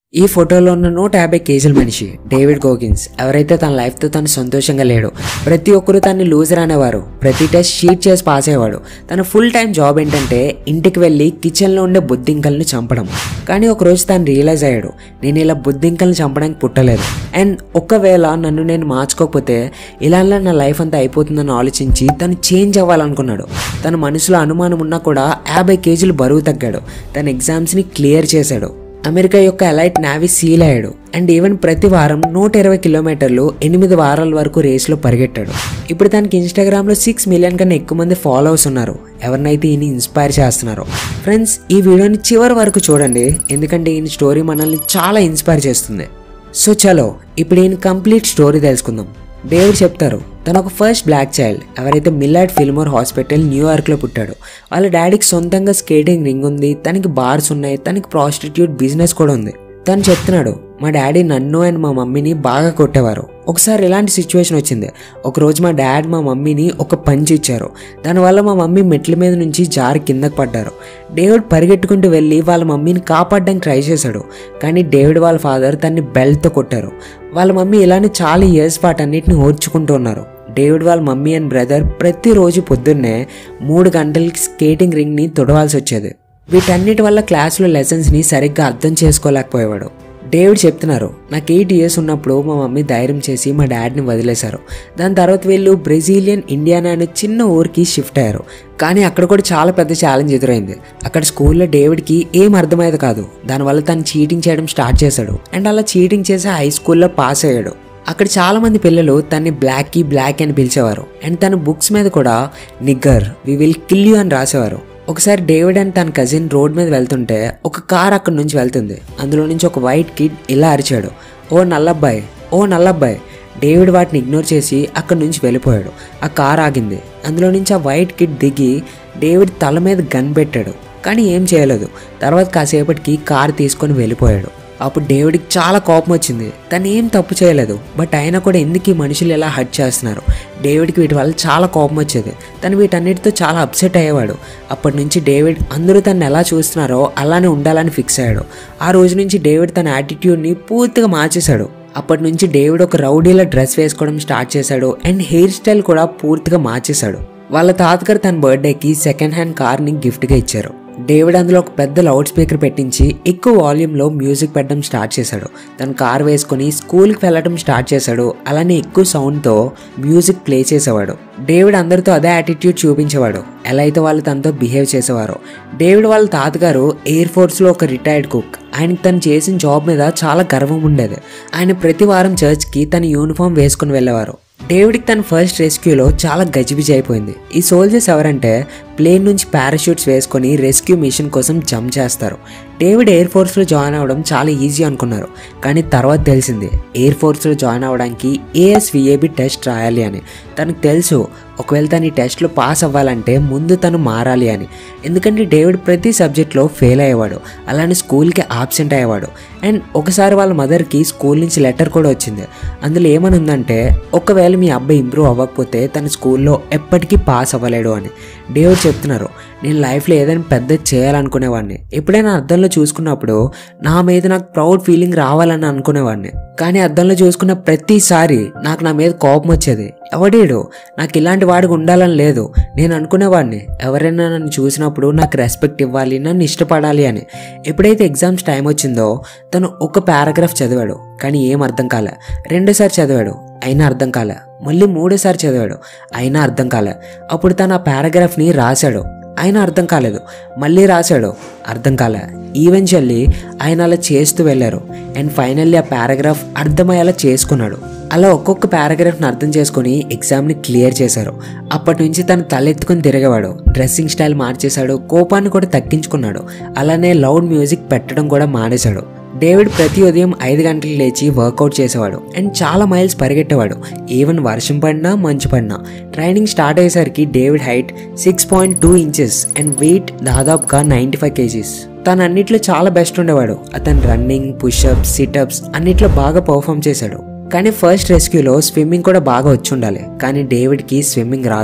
ఈ ఫోటోలో ఉన్న నూట యాభై కేజీల మనిషి డేవిడ్ గోగిన్స్ ఎవరైతే తన లైఫ్తో తను సంతోషంగా లేడు ప్రతి ఒక్కరు తన్ని లూజర్ అనేవారు ప్రతి టెస్ట్ షీట్ చేసి పాస్ అయ్యేవాడు తన ఫుల్ టైం జాబ్ ఏంటంటే ఇంటికి వెళ్ళి కిచెన్లో ఉండే బుద్ధింకల్ని చంపడం కానీ ఒకరోజు తను రియలైజ్ అయ్యాడు నేను ఇలా బుద్ధింకల్ని చంపడానికి పుట్టలేదు అండ్ ఒకవేళ నన్ను నేను మార్చుకోకపోతే ఇలా నా లైఫ్ అంతా అయిపోతుందని ఆలోచించి తను చేంజ్ అవ్వాలనుకున్నాడు తన మనసులో అనుమానం ఉన్నా కూడా యాభై కేజీలు బరువు తగ్గాడు తన ఎగ్జామ్స్ని క్లియర్ చేశాడు అమెరికా యొక్క ఎలైట్ నావీ సీల్ అయ్యాడు అండ్ ఈవెన్ ప్రతి వారం నూట ఇరవై కిలోమీటర్లు ఎనిమిది వారాల వరకు రేస్లో పరిగెట్టాడు ఇప్పుడు తనకి ఇన్స్టాగ్రామ్లో సిక్స్ మిలియన్ కన్నా ఎక్కువ మంది ఫాలోవర్స్ ఉన్నారు ఎవరినైతే ఈయన ఇన్స్పైర్ చేస్తున్నారో ఫ్రెండ్స్ ఈ వీడియోని చివరి వరకు చూడండి ఎందుకంటే ఈయన స్టోరీ మనల్ని చాలా ఇన్స్పైర్ చేస్తుంది సో చలో ఇప్పుడు ఈయన కంప్లీట్ స్టోరీ తెలుసుకుందాం డేవిడ్ చెప్తారు తన ఒక ఫస్ట్ బ్లాక్ చైల్డ్ ఎవరైతే మిల్లాడ్ ఫిల్మోర్ హాస్పిటల్ న్యూయార్క్లో పుట్టాడు వాళ్ళ డాడీకి సొంతంగా స్కేటింగ్ రింగ్ ఉంది తనకి బార్స్ ఉన్నాయి తనకి ప్రాస్టిట్యూట్ బిజినెస్ కూడా ఉంది తను చెప్తున్నాడు మా డాడీ నన్ను అండ్ మా మమ్మీని బాగా కొట్టేవారు ఒకసారి ఇలాంటి సిచ్యువేషన్ వచ్చింది ఒకరోజు మా డాడ్ మా మమ్మీని ఒక పంచి ఇచ్చారు దానివల్ల మా మమ్మీ మెట్ల మీద నుంచి జారి కిందకు పడ్డారు డేవిడ్ పరిగెట్టుకుంటూ వెళ్ళి వాళ్ళ మమ్మీని కాపాడడానికి ట్రై చేశాడు కానీ డేవిడ్ వాళ్ళ ఫాదర్ తన్ని బెల్ట్తో కొట్టారు వాళ్ళ మమ్మీ ఇలానే చాలా ఇయర్స్ పాటు అన్నిటిని ఓర్చుకుంటూ ఉన్నారు డేవిడ్ వాళ్ళ మమ్మీ అండ్ బ్రదర్ ప్రతిరోజు పొద్దున్నే మూడు గంటలకి స్కేటింగ్ రింగ్ని తొడవాల్సి వచ్చేది వీటన్నిటి వల్ల క్లాస్లో లెసన్స్ని సరిగ్గా అర్థం చేసుకోలేకపోయేవాడు డేవిడ్ చెప్తున్నారు నాకు ఎయిట్ ఇయర్స్ ఉన్నప్పుడు మా మమ్మీ ధైర్యం చేసి మా డాడీని వదిలేశారు దాని తర్వాత వీళ్ళు బ్రెజిలియన్ ఇండియానా అనే చిన్న ఊరికి షిఫ్ట్ అయ్యారు కానీ అక్కడ కూడా చాలా పెద్ద ఛాలెంజ్ ఎదురైంది అక్కడ స్కూల్లో డేవిడ్కి ఏం అర్థమయ్యేది కాదు దానివల్ల తను చీటింగ్ చేయడం స్టార్ట్ చేశాడు అండ్ అలా చీటింగ్ చేసి హై స్కూల్లో పాస్ అయ్యాడు అక్కడ చాలా మంది పిల్లలు తన్ని బ్లాక్కి బ్లాక్ అని పిలిచేవారు అండ్ తన బుక్స్ మీద కూడా nigger we will kill you అని రాసేవారు ఒకసారి డేవిడ్ అండ్ తన కజిన్ రోడ్ మీద వెళ్తుంటే ఒక కార్ అక్కడి నుంచి వెళ్తుంది అందులో నుంచి ఒక వైట్ కిడ్ ఇలా అరిచాడు ఓ నల్లబ్బాయి ఓ నల్లబ్బాయి డేవిడ్ వాటిని ఇగ్నోర్ చేసి అక్కడి నుంచి వెళ్ళిపోయాడు ఆ కార్ ఆగింది అందులో నుంచి ఆ వైట్ కిడ్ దిగి డేవిడ్ తల మీద గన్ పెట్టాడు కానీ ఏం చేయలేదు తర్వాత కాసేపటికి కార్ తీసుకొని వెళ్ళిపోయాడు అప్పుడు డేవిడ్కి చాలా కోపం వచ్చింది తను ఏం తప్పు చేయలేదు బట్ అయినా కూడా ఎందుకు ఈ మనుషులు ఎలా హర్ట్ చేస్తున్నారు డేవిడ్కి వీటి వల్ల చాలా కోపం వచ్చేది తను వీటన్నిటితో చాలా అప్సెట్ అయ్యేవాడు అప్పటి నుంచి డేవిడ్ అందరూ తను ఎలా చూస్తున్నారో అలానే ఉండాలని ఫిక్స్ అయ్యాడు ఆ రోజు నుంచి డేవిడ్ తన యాటిట్యూడ్ని పూర్తిగా మార్చేశాడు అప్పటి నుంచి డేవిడ్ ఒక రౌడీలా డ్రెస్ వేసుకోవడం స్టార్ట్ చేశాడు అండ్ హెయిర్ స్టైల్ కూడా పూర్తిగా మార్చేశాడు వాళ్ళ తాతగారు తన బర్త్డేకి సెకండ్ హ్యాండ్ కార్ని గిఫ్ట్గా ఇచ్చారు డేవిడ్ అందులో ఒక పెద్ద లౌడ్ స్పీకర్ పెట్టించి ఎక్కువ వాల్యూమ్లో మ్యూజిక్ పెట్టడం స్టార్ట్ చేశాడు తను కార్ వేసుకొని స్కూల్కి వెళ్ళడం స్టార్ట్ చేశాడు అలానే ఎక్కువ సౌండ్తో మ్యూజిక్ ప్లే చేసేవాడు డేవిడ్ అందరితో అదే యాటిట్యూడ్ చూపించేవాడు ఎలా అయితే వాళ్ళు తనతో బిహేవ్ చేసేవారో డేవిడ్ వాళ్ళ తాతగారు ఎయిర్ ఫోర్స్లో ఒక రిటైర్డ్ కుక్ ఆయనకి తను చేసిన జాబ్ మీద చాలా గర్వం ఉండేది ఆయన ప్రతి వారం చర్చ్కి తన యూనిఫామ్ వేసుకుని వెళ్ళేవారు డేవిడ్కి తన ఫస్ట్ రెస్క్యూలో చాలా గజిబిజి అయిపోయింది ఈ సోల్జర్స్ ఎవరంటే ప్లేన్ నుంచి పారాషూట్స్ వేసుకొని రెస్క్యూ మిషన్ కోసం జంప్ చేస్తారు డేవిడ్ ఎయిర్ ఫోర్స్లో జాయిన్ అవ్వడం చాలా ఈజీ అనుకున్నారు కానీ తర్వాత తెలిసింది ఎయిర్ ఫోర్స్లో జాయిన్ అవ్వడానికి ఏఎస్విఏబి టెస్ట్ రాయాలి అని తనకు తెలుసు ఒకవేళ తను ఈ టెస్ట్లో పాస్ అవ్వాలంటే ముందు తను మారాలి అని ఎందుకంటే డేవిడ్ ప్రతి సబ్జెక్ట్లో ఫెయిల్ అయ్యేవాడు అలానే స్కూల్కి ఆబ్సెంట్ అయ్యేవాడు అండ్ ఒకసారి వాళ్ళ మదర్కి స్కూల్ నుంచి లెటర్ కూడా వచ్చింది అందులో ఏమని ఉందంటే ఒకవేళ మీ అబ్బాయి ఇంప్రూవ్ అవ్వకపోతే తన స్కూల్లో ఎప్పటికీ పాస్ అవ్వలేడు అని డేవిడ్ చెప్తున్నారు నేను లైఫ్లో ఏదైనా పెద్ద చేయాలనుకునేవాడిని ఎప్పుడైనా అద్దంలో చూసుకున్నప్పుడు నా మీద నాకు ప్రౌడ్ ఫీలింగ్ రావాలని అనుకునేవాడిని కానీ అద్దంలో చూసుకున్న ప్రతిసారి నాకు నా మీద కోపం వచ్చేది ఎవడేడు నాకు ఇలాంటి వాడికి ఉండాలని లేదు నేను అనుకునేవాడిని ఎవరైనా నన్ను చూసినప్పుడు నాకు రెస్పెక్ట్ ఇవ్వాలి నన్ను ఇష్టపడాలి అని ఎప్పుడైతే ఎగ్జామ్స్ టైం వచ్చిందో తను ఒక పారాగ్రాఫ్ చదివాడు కానీ ఏం అర్థం కాలే రెండోసారి చదివాడు అయినా అర్థం కాలే మళ్ళీ మూడోసారి చదివాడు అయినా అర్థం కాలే అప్పుడు తను ఆ పారాగ్రాఫ్ని రాశాడు అయినా అర్థం కాలేదు మళ్ళీ రాశాడు అర్థం కాలే ఈవెన్చువల్లీ ఆయన అలా చేస్తూ వెళ్ళారు అండ్ ఫైనల్లీ ఆ పారాగ్రాఫ్ అర్థమయ్యేలా చేసుకున్నాడు అలా ఒక్కొక్క పారాగ్రాఫ్ని అర్థం చేసుకొని ఎగ్జామ్ని క్లియర్ చేశారు అప్పటి నుంచి తను తలెత్తుకొని తిరిగేవాడు డ్రెస్సింగ్ స్టైల్ మార్చేశాడు కోపాన్ని కూడా తగ్గించుకున్నాడు అలానే లౌడ్ మ్యూజిక్ పెట్టడం కూడా మానేశాడు డేవిడ్ ప్రతి ఉదయం ఐదు గంటలకు లేచి వర్కౌట్ చేసేవాడు అండ్ చాలా మైల్స్ పరిగెట్టేవాడు ఈవెన్ వర్షం పడినా మంచు పడినా ట్రైనింగ్ స్టార్ట్ అయ్యేసరికి David height six point two inches and weight దాదాపుగా నైంటీ ఫైవ్ కేజీస్ తను అన్నిట్లో చాలా బెస్ట్ ఉండేవాడు అతను రన్నింగ్ పుషప్స్ సిటప్స్ అన్నిట్లో బాగా పర్ఫామ్ చేశాడు కానీ ఫస్ట్ రెస్క్యూలో స్విమ్మింగ్ కూడా బాగా వచ్చి ఉండాలి కానీ డేవిడ్కి స్విమ్మింగ్ రాదు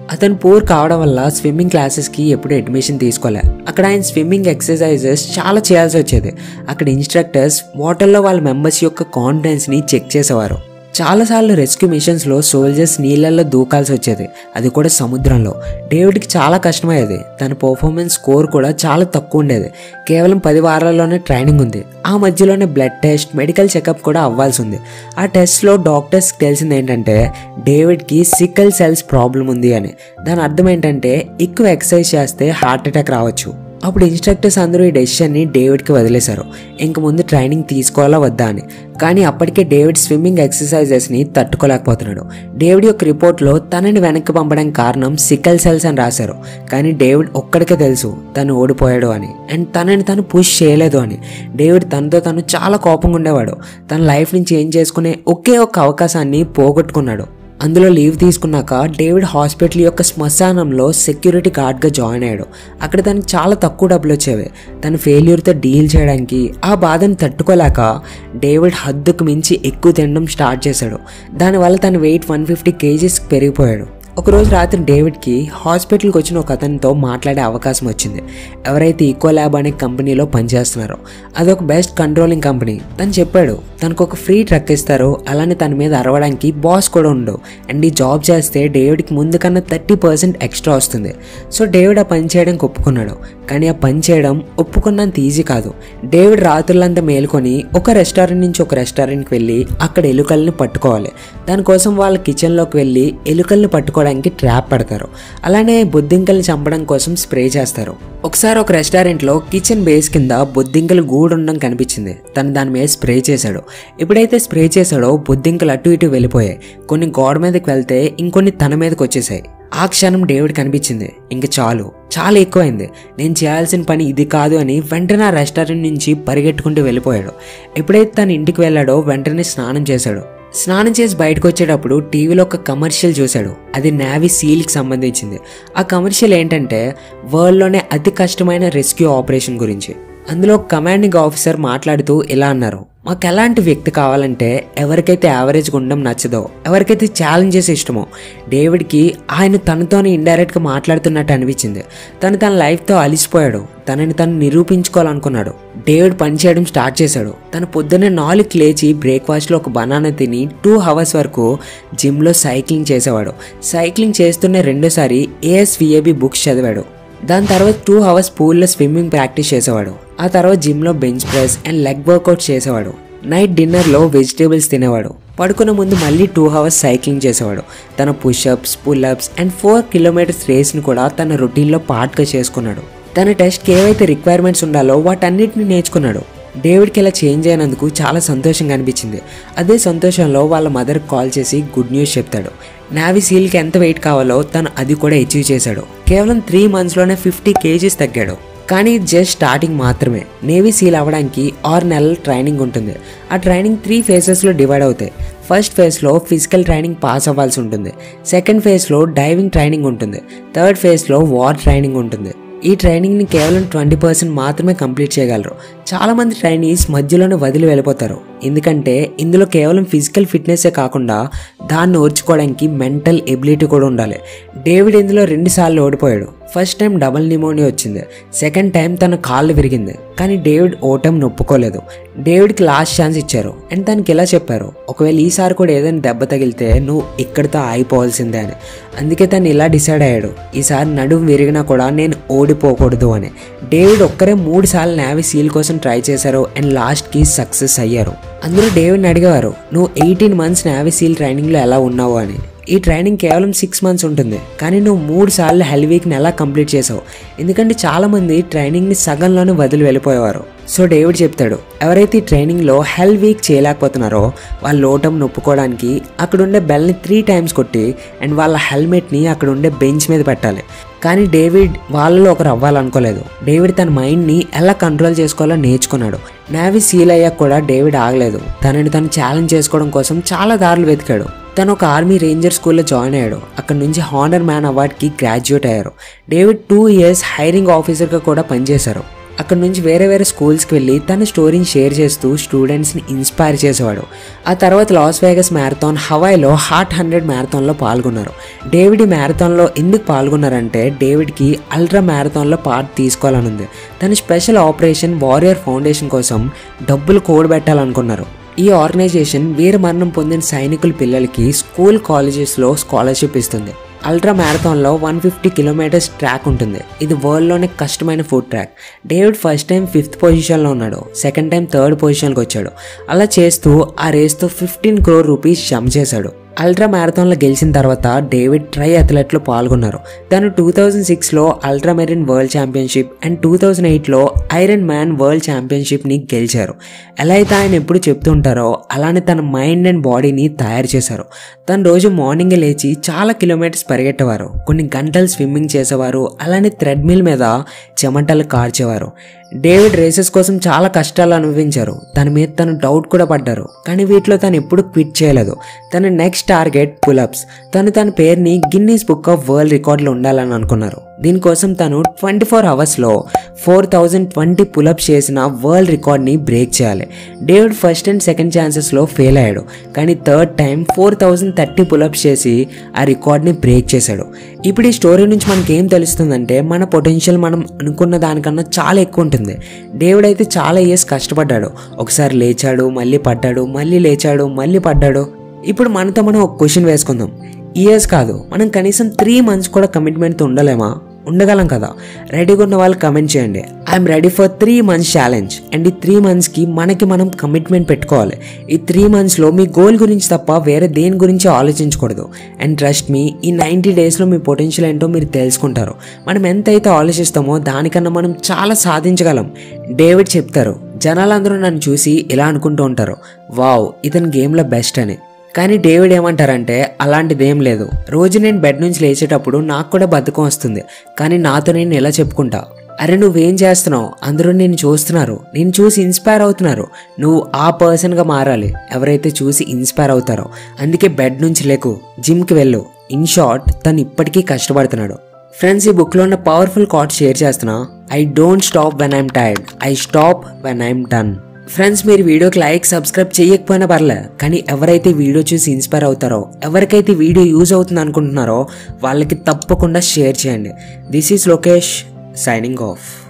అతను పూర్ కావడం వల్ల స్విమ్మింగ్ క్లాసెస్కి ఎప్పుడు అడ్మిషన్ తీసుకోలే అక్కడ ఆయన స్విమ్మింగ్ ఎక్సర్సైజెస్ చాలా చేయాల్సి వచ్చేది అక్కడ ఇన్స్ట్రక్టర్స్ వాటర్లో వాళ్ళ మెంబర్స్ యొక్క కాన్ఫిడెన్స్ని చెక్ చేసేవారు చాలాసార్లు రెస్క్యూ మిషన్స్లో సోల్జర్స్ నీళ్ళల్లో దూకాల్సి వచ్చేది అది కూడా సముద్రంలో డేవిడ్కి చాలా కష్టమయ్యేది తన పర్ఫార్మెన్స్ స్కోర్ కూడా చాలా తక్కువ ఉండేది కేవలం పది వారాల్లోనే ట్రైనింగ్ ఉంది ఆ మధ్యలోనే బ్లడ్ టెస్ట్ మెడికల్ చెకప్ కూడా అవ్వాల్సి ఉంది ఆ టెస్ట్లో డాక్టర్స్కి తెలిసింది ఏంటంటే డేవిడ్కి సిక్కల్ సెల్స్ ప్రాబ్లం ఉంది అని దాని అర్థం ఏంటంటే ఎక్కువ ఎక్సర్సైజ్ చేస్తే హార్ట్ అటాక్ రావచ్చు అప్పుడు ఇన్స్ట్రక్టర్స్ అందరూ ఈ డెసిషన్ని డేవిడ్కి వదిలేశారు ఇంక ముందు ట్రైనింగ్ తీసుకోవాలా వద్దా అని కానీ అప్పటికే డేవిడ్ స్విమ్మింగ్ ఎక్సర్సైజెస్ని తట్టుకోలేకపోతున్నాడు డేవిడ్ యొక్క రిపోర్ట్లో తనని వెనక్కి పంపడానికి కారణం సికల్ సెల్స్ అని రాశారు కానీ డేవిడ్ ఒక్కడికే తెలుసు తను ఓడిపోయాడు అని అండ్ తనని తను పుష్ చేయలేదు అని డేవిడ్ తనతో తను చాలా కోపంగా ఉండేవాడు తన లైఫ్ నుంచి ఏం చేసుకునే ఒకే ఒక్క అవకాశాన్ని పోగొట్టుకున్నాడు అందులో లీవ్ తీసుకున్నాక డేవిడ్ హాస్పిటల్ యొక్క శ్మశానంలో సెక్యూరిటీ గార్డ్గా జాయిన్ అయ్యాడు అక్కడ తనకి చాలా తక్కువ డబ్బులు వచ్చేవి తన ఫెయిల్యూర్తో డీల్ చేయడానికి ఆ బాధను తట్టుకోలేక డేవిడ్ హద్దుకు మించి ఎక్కువ తినడం స్టార్ట్ చేశాడు దానివల్ల తన వెయిట్ వన్ ఫిఫ్టీ కేజీస్ పెరిగిపోయాడు ఒకరోజు రాత్రి డేవిడ్కి హాస్పిటల్కి వచ్చిన ఒక అతనితో మాట్లాడే అవకాశం వచ్చింది ఎవరైతే ఈకో ల్యాబ్ అనే కంపెనీలో పనిచేస్తున్నారో అదొక బెస్ట్ కంట్రోలింగ్ కంపెనీ తను చెప్పాడు తనకు ఒక ఫ్రీ ట్రక్ ఇస్తారు అలానే తన మీద అరవడానికి బాస్ కూడా ఉండవు అండ్ ఈ జాబ్ చేస్తే డేవిడ్కి ముందు కన్నా థర్టీ పర్సెంట్ ఎక్స్ట్రా వస్తుంది సో డేవిడ్ ఆ పని చేయడానికి ఒప్పుకున్నాడు కానీ ఆ పని చేయడం ఒప్పుకున్నంత ఈజీ కాదు డేవిడ్ రాత్రులంతా మేలుకొని ఒక రెస్టారెంట్ నుంచి ఒక రెస్టారెంట్కి వెళ్ళి అక్కడ ఎలుకల్ని పట్టుకోవాలి దానికోసం వాళ్ళ కిచెన్లోకి వెళ్ళి ఎలుకల్ని పట్టుకోవడానికి ట్రాప్ పెడతారు అలానే బొద్దింకల్ని చంపడం కోసం స్ప్రే చేస్తారు ఒకసారి ఒక రెస్టారెంట్లో కిచెన్ బేస్ కింద బొద్దింకలు గూడుండడం కనిపించింది తను దాని మీద స్ప్రే చేశాడు ఎప్పుడైతే స్ప్రే చేశాడో బొద్దింకలు అటు ఇటు వెళ్ళిపోయాయి కొన్ని గోడ మీదకి వెళ్తే ఇంకొన్ని తన మీదకి వచ్చేసాయి ఆ క్షణం డేవిడ్ కనిపించింది ఇంక చాలు చాలా ఎక్కువైంది నేను చేయాల్సిన పని ఇది కాదు అని వెంటనే ఆ రెస్టారెంట్ నుంచి పరిగెట్టుకుంటూ వెళ్ళిపోయాడు ఎప్పుడైతే తన ఇంటికి వెళ్ళాడో వెంటనే స్నానం చేశాడు స్నానం చేసి బయటకు వచ్చేటప్పుడు టీవీలో ఒక కమర్షియల్ చూశాడు అది నావీ సీల్కి సంబంధించింది ఆ కమర్షియల్ ఏంటంటే వరల్డ్లోనే అతి కష్టమైన రెస్క్యూ ఆపరేషన్ గురించి అందులో కమాండింగ్ ఆఫీసర్ మాట్లాడుతూ ఇలా అన్నారు మాకు ఎలాంటి వ్యక్తి కావాలంటే ఎవరికైతే యావరేజ్గా ఉండడం నచ్చదో ఎవరికైతే ఛాలెంజెస్ ఇష్టమో డేవిడ్కి ఆయన తనతోనే ఇండైరెక్ట్గా మాట్లాడుతున్నట్టు అనిపించింది తను తన లైఫ్తో అలిసిపోయాడు తనని తను నిరూపించుకోవాలనుకున్నాడు డేవిడ్ పని చేయడం స్టార్ట్ చేశాడు తను పొద్దున్నే నాలుగు లేచి బ్రేక్ఫాస్ట్లో ఒక బనానా తిని టూ అవర్స్ వరకు జిమ్లో సైక్లింగ్ చేసేవాడు సైక్లింగ్ చేస్తున్న రెండోసారి ఏఎస్విఏబి బుక్స్ చదివాడు దాని తర్వాత టూ అవర్స్ పూల్లో స్విమ్మింగ్ ప్రాక్టీస్ చేసేవాడు ఆ తర్వాత జిమ్లో bench press and leg workout చేసేవాడు నైట్ డిన్నర్లో వెజిటేబుల్స్ తినేవాడు పడుకునే ముందు మళ్ళీ టూ అవర్స్ సైక్లింగ్ చేసేవాడు తన pushups pullups and four kilometres రేస్ని కూడా తన రొటీన్లో పార్ట్గా చేసుకున్నాడు తన టెస్ట్కి ఏవైతే రిక్వైర్మెంట్స్ ఉండాలో వాటన్నిటిని నేర్చుకున్నాడు డేవిడ్కి ఇలా చేంజ్ అయినందుకు చాలా సంతోషంగా అనిపించింది అదే సంతోషంలో వాళ్ళ మదర్కి కాల్ చేసి గుడ్ న్యూస్ చెప్తాడు నావీ సీల్కి ఎంత వెయిట్ కావాలో తను అది కూడా అచీవ్ చేశాడు కేవలం త్రీ మంత్స్లోనే ఫిఫ్టీ కేజీస్ తగ్గాడు కానీ జస్ట్ స్టార్టింగ్ మాత్రమే నేవీ సీల్ అవ్వడానికి ఆరు నెలల ట్రైనింగ్ ఉంటుంది ఆ ట్రైనింగ్ త్రీ ఫేజెస్లో డివైడ్ అవుతాయి ఫస్ట్ ఫేజ్లో ఫిజికల్ ట్రైనింగ్ పాస్ అవ్వాల్సి ఉంటుంది సెకండ్ ఫేజ్లో డైవింగ్ ట్రైనింగ్ ఉంటుంది థర్డ్ ఫేజ్లో వార్ ట్రైనింగ్ ఉంటుంది ఈ ట్రైనింగ్ని కేవలం ట్వంటీ పర్సెంట్ మాత్రమే కంప్లీట్ చేయగలరు చాలామంది ట్రైనీస్ మధ్యలోనే వదిలి వెళ్ళిపోతారు ఎందుకంటే ఇందులో కేవలం ఫిజికల్ ఫిట్నెస్సే కాకుండా దాన్ని ఓర్చుకోవడానికి మెంటల్ ఎబిలిటీ కూడా ఉండాలి డేవిడ్ ఇందులో రెండు సార్లు ఓడిపోయాడు ఫస్ట్ టైం డబల్ నిమోనియా వచ్చింది సెకండ్ టైం తన కాళ్ళు విరిగింది కానీ డేవిడ్ ఓటం నొప్పుకోలేదు డేవిడ్కి లాస్ట్ ఛాన్స్ ఇచ్చారు అండ్ తనకి ఇలా చెప్పారు ఒకవేళ ఈసారి కూడా ఏదైనా దెబ్బ తగిలితే నువ్వు ఇక్కడితో ఆగిపోవాల్సిందే అని అందుకే తను ఇలా డిసైడ్ అయ్యాడు ఈసారి నడుము విరిగినా కూడా నేను ఓడిపోకూడదు అని డేవిడ్ ఒక్కరే మూడు సార్లు నావీ సీల్ కోసం ట్రై చేశారు అండ్ లాస్ట్కి సక్సెస్ అయ్యారు అందరూ డేవిడ్ని అడిగేవారు నువ్వు ఎయిటీన్ మంత్స్ నావీ సీల్ ట్రైనింగ్లో ఎలా ఉన్నావు అని ఈ ట్రైనింగ్ కేవలం సిక్స్ మంత్స్ ఉంటుంది కానీ నువ్వు మూడు సార్లు హెల్ వీక్ని ఎలా కంప్లీట్ చేసావు ఎందుకంటే చాలామంది ట్రైనింగ్ని సగంలోనే వదిలి వెళ్ళిపోయేవారు సో డేవిడ్ చెప్తాడు ఎవరైతే ఈ ట్రైనింగ్లో హెల్ వీక్ చేయలేకపోతున్నారో వాళ్ళ ఓటం నొప్పుకోవడానికి అక్కడ ఉండే బెల్ని త్రీ టైమ్స్ కొట్టి అండ్ వాళ్ళ హెల్మెట్ని అక్కడ ఉండే బెంచ్ మీద పెట్టాలి కానీ డేవిడ్ వాళ్ళలో ఒకరు అవ్వాలనుకోలేదు డేవిడ్ తన మైండ్ని ఎలా కంట్రోల్ చేసుకోవాలో నేర్చుకున్నాడు నావీ సీల్ అయ్యాక కూడా డేవిడ్ ఆగలేదు తనని తను ఛాలెంజ్ చేసుకోవడం కోసం చాలా దారులు వెతికాడు తను ఒక ఆర్మీ రేంజర్ స్కూల్లో జాయిన్ అయ్యాడు అక్కడ నుంచి హానర్ మ్యాన్ అవార్డ్కి గ్రాడ్యుయేట్ అయ్యారు డేవిడ్ టూ ఇయర్స్ హైరింగ్ ఆఫీసర్గా కూడా పనిచేశారు అక్కడ నుంచి వేరే వేరే స్కూల్స్కి వెళ్ళి తన స్టోరీని షేర్ చేస్తూ స్టూడెంట్స్ని ఇన్స్పైర్ చేసేవాడు ఆ తర్వాత లాస్ వేగస్ మ్యారథాన్ హవాయిలో హార్ట్ హండ్రెడ్ మ్యారథాన్లో పాల్గొన్నారు డేవిడ్ ఈ మ్యారథాన్లో ఎందుకు పాల్గొన్నారంటే డేవిడ్కి అల్ట్రా మ్యారథాన్లో పార్ట్ తీసుకోవాలని ఉంది తన స్పెషల్ ఆపరేషన్ వారియర్ ఫౌండేషన్ కోసం డబ్బులు కూడబెట్టాలనుకున్నారు ఈ ఆర్గనైజేషన్ వీర మరణం పొందిన సైనికుల పిల్లలకి స్కూల్ కాలేజెస్లో స్కాలర్షిప్ ఇస్తుంది అల్ట్రా మ్యారథాన్లో వన్ ఫిఫ్టీ కిలోమీటర్స్ ట్రాక్ ఉంటుంది ఇది వరల్డ్లోనే కష్టమైన food track David first time fifth పొజిషన్లో ఉన్నాడు సెకండ్ టైం థర్డ్ పొజిషన్కి వచ్చాడు అలా చేస్తూ ఆ రేస్తో ఫిఫ్టీన్ క్రోర్ రూపీస్ జమ చేశాడు అల్ట్రా మ్యారథాన్లో గెలిచిన తర్వాత డేవిడ్ ట్రై అథ్లెట్లో పాల్గొన్నారు తను టూ థౌజండ్ సిక్స్లో ultra marine world championship and two thousand ఎయిట్లో ఐరన్ మ్యాన్ వరల్డ్ ఛాంపియన్షిప్ని గెలిచారు ఎలా అయితే ఆయన ఎప్పుడు చెప్తుంటారో అలానే తన మైండ్ అండ్ బాడీని తయారు చేశారు తను రోజు మార్నింగ్ లేచి చాలా కిలోమీటర్స్ పరిగెట్టేవారు కొన్ని గంటలు స్విమ్మింగ్ చేసేవారు అలానే థ్రెడ్మిల్ మీద చెమటలు కార్చేవారు డేవిడ్ రేసెస్ కోసం చాలా కష్టాలు అనుభవించారు తన మీద తను డౌట్ కూడా పడ్డారు కానీ వీటిలో తను ఎప్పుడు క్విట్ చేయలేదు తన నెక్స్ట్ టార్గెట్ పులప్స్ తను తన పేరుని గిన్నీస్ బుక్ ఆఫ్ వరల్డ్ రికార్డులో ఉండాలని అనుకున్నారు దీనికోసం తను ట్వంటీ ఫోర్ అవర్స్లో ఫోర్ థౌజండ్ ట్వంటీ పులప్స్ చేసిన వరల్డ్ రికార్డ్ని బ్రేక్ చేయాలి డేవిడ్ ఫస్ట్ అండ్ సెకండ్ ఛాన్సెస్లో ఫెయిల్ అయ్యాడు కానీ third time four thousand thirty pullups చేసి ఆ రికార్డ్ని బ్రేక్ చేశాడు ఇప్పుడు ఈ స్టోరీ నుంచి మనకి ఏం తెలుస్తుందంటే మన పొటెన్షియల్ మనం అనుకున్న దానికన్నా చాలా ఎక్కువ ఉంటుంది డేవిడ్ అయితే చాలా ఇయర్స్ కష్టపడ్డాడు ఒకసారి లేచాడు మళ్ళీ పడ్డాడు మళ్ళీ లేచాడు మళ్ళీ పడ్డాడు ఇప్పుడు మనతో మనం ఒక క్వశ్చన్ వేసుకుందాం ఇయర్స్ కాదు మనం కనీసం త్రీ మంత్స్ కూడా కమిట్మెంట్తో ఉండలేమా ఉండగలం కదా రెడీగా ఉన్న వాళ్ళు కమెంట్ చేయండి I'm ready for three months challenge and ఈ త్రీ మంత్స్కి మనకి మనం కమిట్మెంట్ పెట్టుకోవాలి ఈ త్రీ మంత్స్లో మీ గోల్ గురించి తప్ప వేరే దేని గురించి ఆలోచించకూడదు అండ్ ట్రస్ట్ మీ ఈ నైంటీ డేస్లో మీ పొటెన్షియల్ ఏంటో మీరు తెలుసుకుంటారు మనం ఎంతైతే ఆలోచిస్తామో దానికన్నా మనం చాలా సాధించగలం డేవిడ్ చెప్తారు జనాలందరూ నన్ను చూసి ఇలా అనుకుంటూ ఉంటారు వావ్ ఇతని గేమ్లో బెస్ట్ అని కానీ డేవిడ్ ఏమంటారంటే అలాంటిదేం లేదు రోజు నేను బెడ్ నుంచి లేచేటప్పుడు నాకు కూడా బద్ధకం వస్తుంది కానీ నాతో నేను ఎలా చెప్పుకుంటా అరే నువ్వేం చేస్తున్నావు అందరూ నేను చూస్తున్నారు నేను చూసి ఇన్స్పైర్ అవుతున్నారు నువ్వు ఆ పర్సన్గా మారాలి ఎవరైతే చూసి ఇన్స్పైర్ అవుతారో అందుకే బెడ్ నుంచి లేకు జిమ్కి వెళ్ళు ఇన్ షార్ట్ తను ఇప్పటికీ కష్టపడుతున్నాడు ఫ్రెండ్స్ ఈ బుక్లో ఉన్న పవర్ఫుల్ కాట్ షేర్ చేస్తున్నా I don't stop when I'm tired I stop when I'm done friends మీరు వీడియోకి లైక్ సబ్స్క్రైబ్ చేయకపోయినా పర్లే కానీ ఎవరైతే వీడియో చూసి ఇన్స్పైర్ అవుతారో ఎవరికైతే వీడియో యూజ్ అవుతుంది అనుకుంటున్నారో వాళ్ళకి తప్పకుండా షేర్ చేయండి this is Lokesh signing of